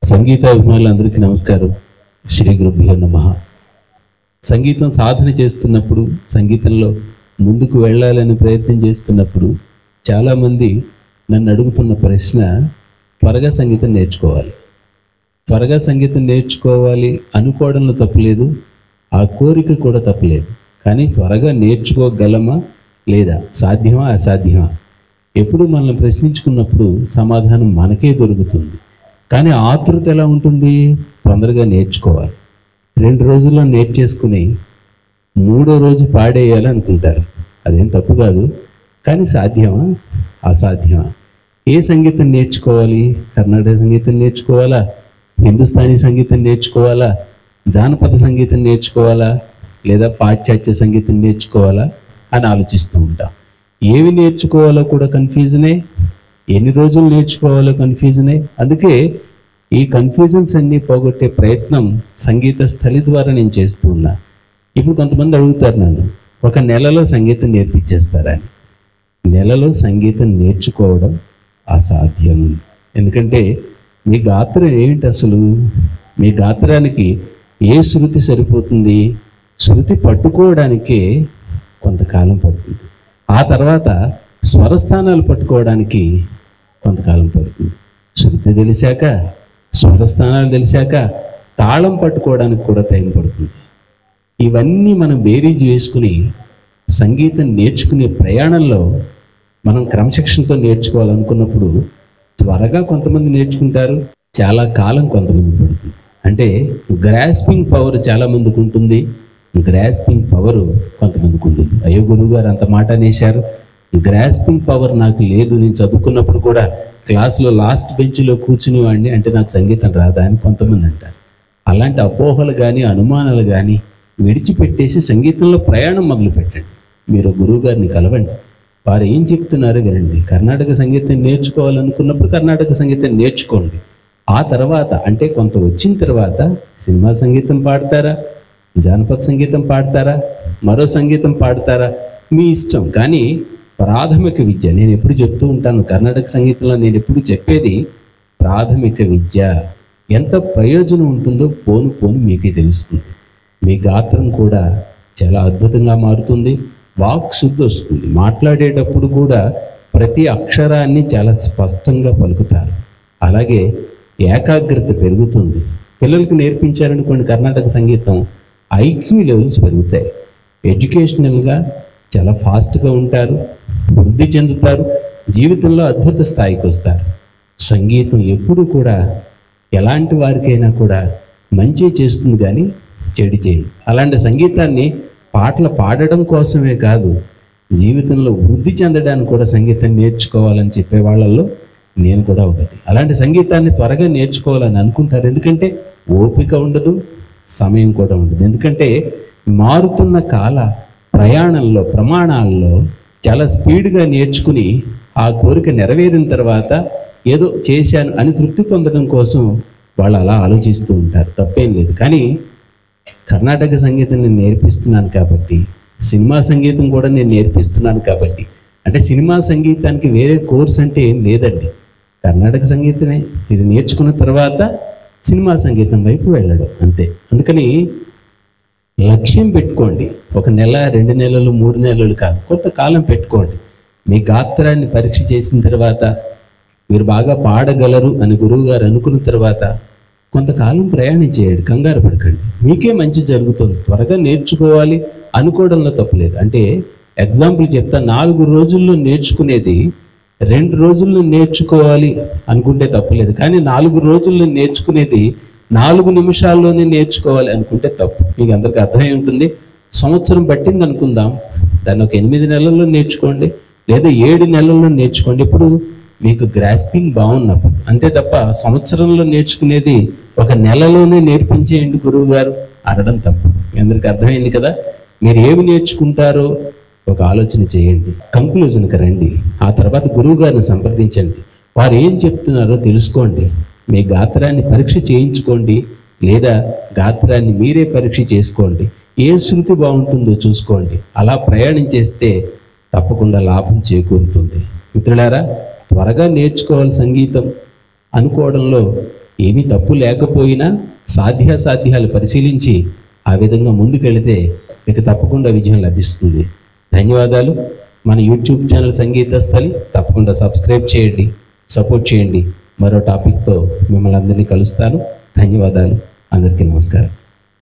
సంగీత అభిమానులందరికీ నమస్కారం శ్రీ గురుభ్యో నమ సంగీతం సాధన చేస్తున్నప్పుడు సంగీతంలో ముందుకు వెళ్ళాలని ప్రయత్నం చేస్తున్నప్పుడు చాలామంది నన్ను అడుగుతున్న ప్రశ్న త్వరగా సంగీతం నేర్చుకోవాలి త్వరగా సంగీతం నేర్చుకోవాలి అనుకోవడంలో తప్పులేదు ఆ కోరిక కూడా తప్పులేదు కానీ త్వరగా నేర్చుకోగలమా లేదా సాధ్యమా అసాధ్యమా ఎప్పుడు మనల్ని ప్రశ్నించుకున్నప్పుడు సమాధానం మనకే దొరుకుతుంది కానీ ఆతృత ఎలా ఉంటుంది తొందరగా నేర్చుకోవాలి రెండు రోజుల్లో నేర్చేసుకుని మూడో రోజు పాడేయాలి అనుకుంటారు అదేం తప్పు కాదు కానీ సాధ్యమా అసాధ్యమా ఏ సంగీతం నేర్చుకోవాలి కర్ణాటక సంగీతం నేర్చుకోవాలా హిందుస్థానీ సంగీతం నేర్చుకోవాలా జానపద సంగీతం నేర్చుకోవాలా లేదా పాశ్చాత్య సంగీతం నేర్చుకోవాలా అని ఆలోచిస్తూ ఉంటాం ఏవి నేర్చుకోవాలో కూడా కన్ఫ్యూజనే ఎన్ని రోజులు నేర్చుకోవాలో కన్ఫ్యూజనే అందుకే ఈ కన్ఫ్యూజన్స్ అన్నీ పోగొట్టే ప్రయత్నం సంగీత స్థలి ద్వారా నేను చేస్తూ ఉన్నా ఇప్పుడు కొంతమంది అడుగుతారు నన్ను ఒక నెలలో సంగీతం నేర్పించేస్తారా అని నెలలో సంగీతం నేర్చుకోవడం అసాధ్యం ఎందుకంటే మీ గాత్రం ఏమిటి అసలు మీ గాత్రానికి ఏ శృతి సరిపోతుంది శృతి పట్టుకోవడానికే కొంతకాలం పడుతుంది ఆ తర్వాత స్వరస్థానాలు పట్టుకోవడానికి కొంతకాలం పడుతుంది శృతి తెలిసాక స్వరస్థానాలు తెలిసాక తాళం పట్టుకోవడానికి కూడా టైం పడుతుంది ఇవన్నీ మనం బేరీజ్ వేసుకుని సంగీతం నేర్చుకునే ప్రయాణంలో మనం క్రమశిక్షణతో నేర్చుకోవాలనుకున్నప్పుడు త్వరగా కొంతమంది నేర్చుకుంటారు చాలా కాలం కొంతమంది పడుతుంది అంటే గ్రాస్పింగ్ పవర్ చాలా మందికి ఉంటుంది గ్రాస్పింగ్ పవర్ కొంతమందికి ఉంటుంది అయ్యో గురువు గారు అంత మాట అనేశారు గ్రాస్పింగ్ పవర్ నాకు లేదు నేను చదువుకున్నప్పుడు కూడా క్లాస్లో లాస్ట్ బెంచ్లో కూర్చుని వాడిని అంటే నాకు సంగీతం రాదా అని కొంతమంది అంటారు అలాంటి అపోహలు కానీ అనుమానాలు కానీ విడిచిపెట్టేసి సంగీతంలో ప్రయాణం మొదలు పెట్టండి మీరు గురువు గారిని కలవండి వారు ఏం చెప్తున్నారో వినండి కర్ణాటక సంగీతం నేర్చుకోవాలనుకున్నప్పుడు కర్ణాటక సంగీతం నేర్చుకోండి ఆ తర్వాత అంటే కొంత వచ్చిన తర్వాత సినిమా సంగీతం పాడతారా జానపద సంగీతం పాడతారా మరో సంగీతం పాడతారా మీ ఇష్టం కానీ ప్రాథమిక విద్య నేను ఎప్పుడు చెప్తూ ఉంటాను కర్ణాటక సంగీతంలో నేను ఎప్పుడు చెప్పేది ప్రాథమిక విద్య ఎంత ప్రయోజనం ఉంటుందో పోను పోను మీకే తెలుస్తుంది మీ గాత్రం కూడా చాలా అద్భుతంగా మారుతుంది వాక్ శుద్ధి వస్తుంది మాట్లాడేటప్పుడు కూడా ప్రతి అక్షరాన్ని చాలా స్పష్టంగా పలుకుతారు అలాగే ఏకాగ్రత పెరుగుతుంది పిల్లలకు నేర్పించారనుకోండి కర్ణాటక సంగీతం ఐక్యూ లెవెల్స్ పెరుగుతాయి ఎడ్యుకేషనల్గా చాలా ఫాస్ట్గా ఉంటారు వృద్ధి చెందుతారు జీవితంలో అద్భుత స్థాయికి వస్తారు సంగీతం ఎప్పుడు కూడా ఎలాంటి వారికైనా కూడా మంచి చేస్తుంది కానీ చెడు చేయదు అలాంటి సంగీతాన్ని పాటలు పాడడం కోసమే కాదు జీవితంలో వృద్ధి చెందడానికి కూడా సంగీతం నేర్చుకోవాలని చెప్పే వాళ్ళల్లో నేను కూడా ఒకటి అలాంటి సంగీతాన్ని త్వరగా నేర్చుకోవాలని అనుకుంటారు ఎందుకంటే ఓపిక ఉండదు సమయం కూడా ఉండదు ఎందుకంటే మారుతున్న కాల ప్రయాణంలో ప్రమాణాల్లో చాలా స్పీడ్గా నేర్చుకుని ఆ కోరిక నెరవేరిన తర్వాత ఏదో చేశాను అని తృప్తి పొందడం కోసం వాళ్ళు అలా ఆలోచిస్తూ ఉంటారు తప్పేం లేదు కానీ కర్ణాటక సంగీతం నేను నేర్పిస్తున్నాను కాబట్టి సినిమా సంగీతం కూడా నేను నేర్పిస్తున్నాను కాబట్టి అంటే సినిమా సంగీతానికి వేరే కోర్స్ అంటే ఏం లేదండి కర్ణాటక సంగీతమే ఇది నేర్చుకున్న తర్వాత సినిమా సంగీతం వైపు వెళ్ళడం అంతే అందుకని లక్ష్యం పెట్టుకోండి ఒక నెల రెండు నెలలు మూడు నెలలు కాదు కొంతకాలం పెట్టుకోండి మీ గాత్రాన్ని పరీక్ష చేసిన తర్వాత మీరు బాగా పాడగలరు అని గురువు గారు అనుకున్న తర్వాత కొంతకాలం ప్రయాణం చేయండి కంగారు పడకండి మీకే మంచి జరుగుతుంది త్వరగా నేర్చుకోవాలి అనుకోవడంలో తప్పులేదు అంటే ఎగ్జాంపుల్ చెప్తా నాలుగు రోజుల్లో నేర్చుకునేది రెండు రోజుల్లో నేర్చుకోవాలి అనుకుంటే తప్పులేదు కానీ నాలుగు రోజుల్లో నేర్చుకునేది నాలుగు నిమిషాల్లోనే నేర్చుకోవాలి అనుకుంటే తప్పు మీకు అందరికీ అర్థమై ఉంటుంది సంవత్సరం పట్టింది అనుకుందాం దాన్ని ఒక ఎనిమిది నెలల్లో నేర్చుకోండి లేదా ఏడు నెలల్లో నేర్చుకోండి ఇప్పుడు మీకు గ్రాస్పింగ్ బాగున్నప్పుడు అంతే తప్ప సంవత్సరంలో నేర్చుకునేది ఒక నెలలోనే నేర్పించేయండి గురువు గారు అనడం తప్పు మీ అందరికీ అర్థమైంది కదా మీరు ఏమి నేర్చుకుంటారో ఒక ఆలోచన చేయండి కంక్లూజన్కి రండి ఆ తర్వాత గురువు గారిని సంప్రదించండి వారు ఏం చెప్తున్నారో తెలుసుకోండి మీ గాత్రాన్ని పరీక్ష చేయించుకోండి లేదా గాత్రాన్ని మీరే పరీక్ష చేసుకోండి ఏ శృతి బాగుంటుందో చూసుకోండి అలా ప్రయాణం చేస్తే తప్పకుండా లాభం చేకూరుతుంది మిత్రులారా త్వరగా నేర్చుకోవాలి సంగీతం అనుకోవడంలో ఏమీ తప్పు లేకపోయినా సాధ్యాసాధ్యాలు పరిశీలించి ఆ విధంగా ముందుకెళితే మీకు తప్పకుండా విజయం లభిస్తుంది ధన్యవాదాలు మన యూట్యూబ్ ఛానల్ సంగీత స్థలి తప్పకుండా సబ్స్క్రైబ్ చేయండి సపోర్ట్ చేయండి మరో టాపిక్తో మిమ్మల్ని అందరినీ కలుస్తాను ధన్యవాదాలు అందరికీ నమస్కారం